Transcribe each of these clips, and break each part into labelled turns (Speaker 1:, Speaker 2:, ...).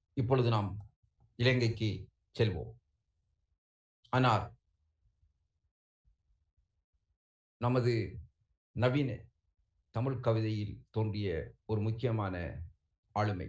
Speaker 1: இப்பொழுது நாம் இலங்கைக்கு செல்வோம் ஆனால் நமது நவீன தமிழ் கவிதையில் தோன்றிய ஒரு முக்கியமான ஆளுமை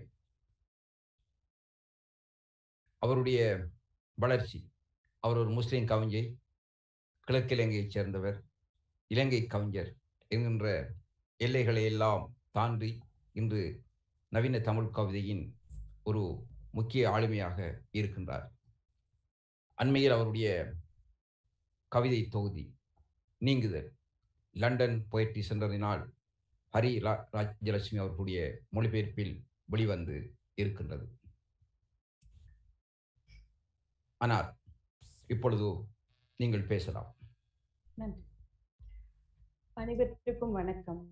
Speaker 1: அவருடைய வளர்ச்சி அவர் ஒரு முஸ்லிம் கவிஞை கிழக்கிலங்கையைச் சேர்ந்தவர் இலங்கை கவிஞர் என்கின்ற எல்லைகளை எல்லாம் தாண்டி இன்று நவீன தமிழ் கவிதையின் ஒரு முக்கிய ஆளுமையாக இருக்கின்றார் அண்மையில் அவருடைய கவிதை தொகுதி நீங்குதல் லண்டன் பொயட்ரி சென்றதினால் ஹரி ரா- ராஜ்யலட்சுமி அவர்களுடைய மொழிபெயர்ப்பில் வெளிவந்து இருக்கின்றது ஆனால் இப்பொழுது நீங்கள் பேசலாம்
Speaker 2: நன்றி அனைவருக்கும் வணக்கம்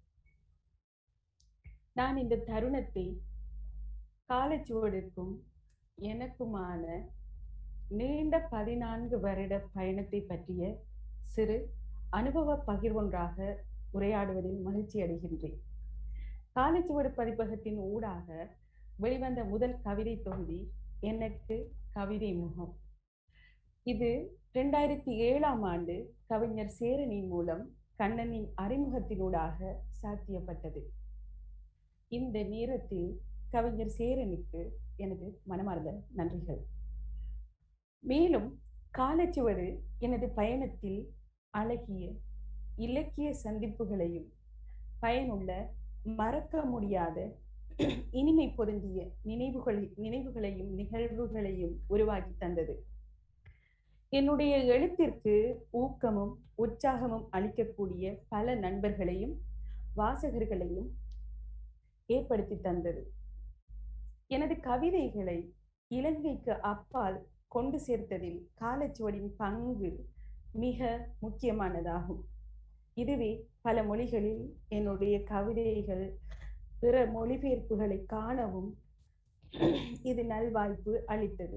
Speaker 2: நான் இந்த தருணத்தை காலச்சுவடுக்கும் எனக்குமான நீண்ட பதினான்கு வருட பயணத்தை பற்றிய சிறு அனுபவ பகிர்வொன்றாக உரையாடுவதில் மகிழ்ச்சி அடைகின்றேன் காலச்சுவடு பதிப்பகத்தின் ஊடாக வெளிவந்த முதல் கவிதை தொகுதி எனக்கு கவிதை முகம் இது ரெண்டாயிரத்தி ஏழாம் ஆண்டு கவிஞர் சேரணி மூலம் கண்ணனின் அறிமுகத்தினூடாக சாத்தியப்பட்டது இந்த நேரத்தில் கவிஞர் சேரனுக்கு எனது மனமார்ந்த நன்றிகள் மேலும் காலச்சுவடு எனது பயணத்தில் அழகிய இலக்கிய சந்திப்புகளையும் பயனுள்ள மறக்க முடியாத இனிமை பொருந்திய நினைவுகளை நினைவுகளையும் நிகழ்வுகளையும் உருவாக்கி தந்தது என்னுடைய எழுத்திற்கு ஊக்கமும் உற்சாகமும் அளிக்கக்கூடிய பல நண்பர்களையும் வாசகர்களையும் ஏற்படுத்தி தந்தது எனது கவிதைகளை இலங்கைக்கு அப்பால் கொண்டு சேர்த்ததில் காலச்சுவடின் பங்கு மிக முக்கியமானதாகும் இதுவே பல மொழிகளில் என்னுடைய கவிதைகள் பிற மொழிபெயர்ப்புகளை காணவும் இது நல்வாய்ப்பு அளித்தது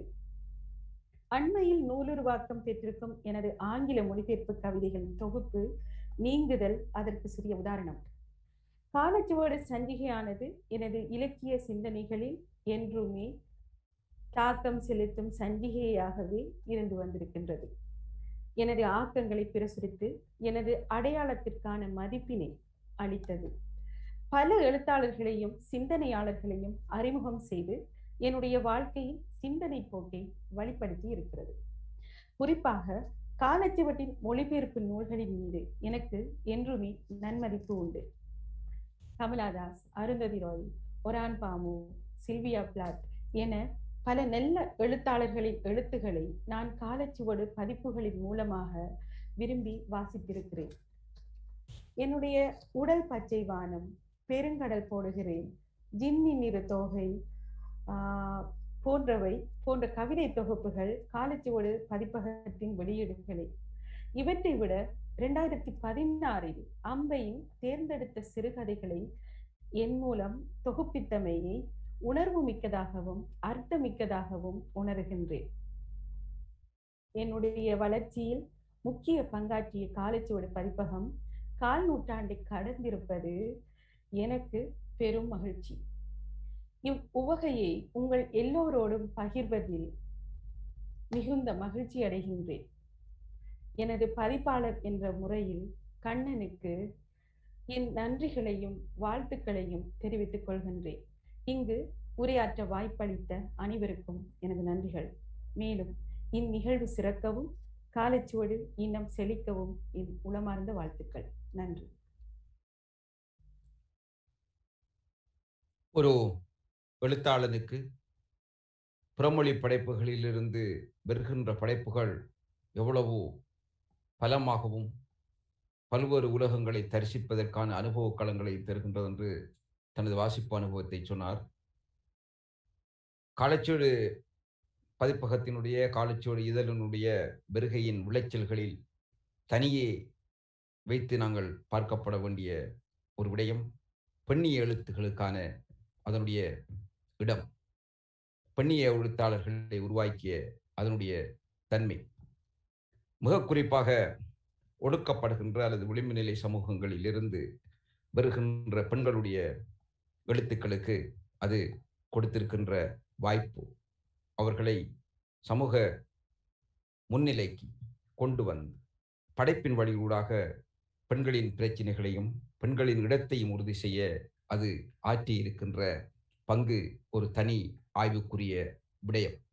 Speaker 2: அண்மையில் நூலுருவாக்கம் பெற்றிருக்கும் எனது ஆங்கில மொழிபெயர்ப்பு கவிதைகளின் தொகுப்பு நீங்குதல் அதற்கு சிறிய உதாரணம் காலச்சுவடு சஞ்சிகையானது எனது இலக்கிய சிந்தனைகளில் என்றுமே தாக்கம் செலுத்தும் சஞ்சிகையாகவே இருந்து வந்திருக்கின்றது எனது ஆக்கங்களை பிரசுரித்து எனது அடையாளத்திற்கான மதிப்பினை அளித்தது பல எழுத்தாளர்களையும் சிந்தனையாளர்களையும் அறிமுகம் செய்து என்னுடைய வாழ்க்கையின் சிந்தனை போக்கை வழிப்படுத்தி இருக்கிறது குறிப்பாக காலச்சுவட்டின் மொழிபெயர்ப்பு நூல்களின் மீது எனக்கு என்றுமே நன்மதிப்பு உண்டு Kamala Das Arundhati Roy Orhan Pamuk Sylvia Plath என பல நல்ல எழுத்தாளர்களின் எழுத்துக்களை நான் காலச்சுவடு பதிப்புகளின் மூலமாக விரும்பி வாசித்திருக்கிறேன் என்னுடைய உடல் பச்சை வானம் பெருங்கடல் போடுகிறேன் ஜின்னி நிற தோகை ஆஹ் போன்றவை போன்ற கவிதை தொகுப்புகள் காலச்சுவடு பதிப்பகத்தின் வெளியீடுகளே இவற்றை விட இரண்டாயிரத்தி பதினாறில் அம்பையின் தேர்ந்தெடுத்த சிறுகதைகளை என் மூலம் தொகுப்பித்தமையை உணர்வு மிக்கதாகவும் அர்த்தமிக்கதாகவும் உணர்கின்றேன் என்னுடைய வளர்ச்சியில் முக்கிய பங்காற்றிய காலச்சுவடு பதிப்பகம் கால் நூற்றாண்டை கடந்திருப்பது எனக்கு பெரும் மகிழ்ச்சி இவ் உவகையை உங்கள் எல்லோரோடும் பகிர்வதில் மிகுந்த மகிழ்ச்சி அடைகின்றேன் எனது பதிப்பாளர் என்ற முறையில் கண்ணனுக்கு என் நன்றிகளையும் வாழ்த்துக்களையும் தெரிவித்துக் கொள்கின்றேன் இங்கு உரையாற்ற வாய்ப்பளித்த அனைவருக்கும் எனது நன்றிகள் மேலும் இந்நிகழ்வு சிறக்கவும் காலச்சுவடு இன்னும் செழிக்கவும் என் உளமார்ந்த வாழ்த்துக்கள் நன்றி
Speaker 1: ஒரு எழுத்தாளனுக்கு புறமொழி படைப்புகளிலிருந்து வருகின்ற படைப்புகள் எவ்வளவு பலமாகவும் பல்வேறு உலகங்களை தரிசிப்பதற்கான அனுபவ களங்களை தருகின்றது என்று தனது வாசிப்பு அனுபவத்தை சொன்னார் காலச்சோடு பதிப்பகத்தினுடைய காலச்சோடு இதழினுடைய வருகையின் விளைச்சல்களில் தனியே வைத்து நாங்கள் பார்க்கப்பட வேண்டிய ஒரு விடயம் பெண்ணிய எழுத்துக்களுக்கான அதனுடைய இடம் பெண்ணிய எழுத்தாளர்களை உருவாக்கிய அதனுடைய தன்மை மிக குறிப்பாக ஒடுக்கப்படுகின்ற அல்லது விளிம்பு நிலை சமூகங்களில் இருந்து வருகின்ற பெண்களுடைய எழுத்துக்களுக்கு அது கொடுத்திருக்கின்ற வாய்ப்பு அவர்களை சமூக முன்னிலைக்கு கொண்டு வந்து படைப்பின் வழியூடாக பெண்களின் பிரச்சனைகளையும் பெண்களின் இடத்தையும் உறுதி செய்ய அது ஆற்றி இருக்கின்ற பங்கு ஒரு தனி ஆய்வுக்குரிய விடயம்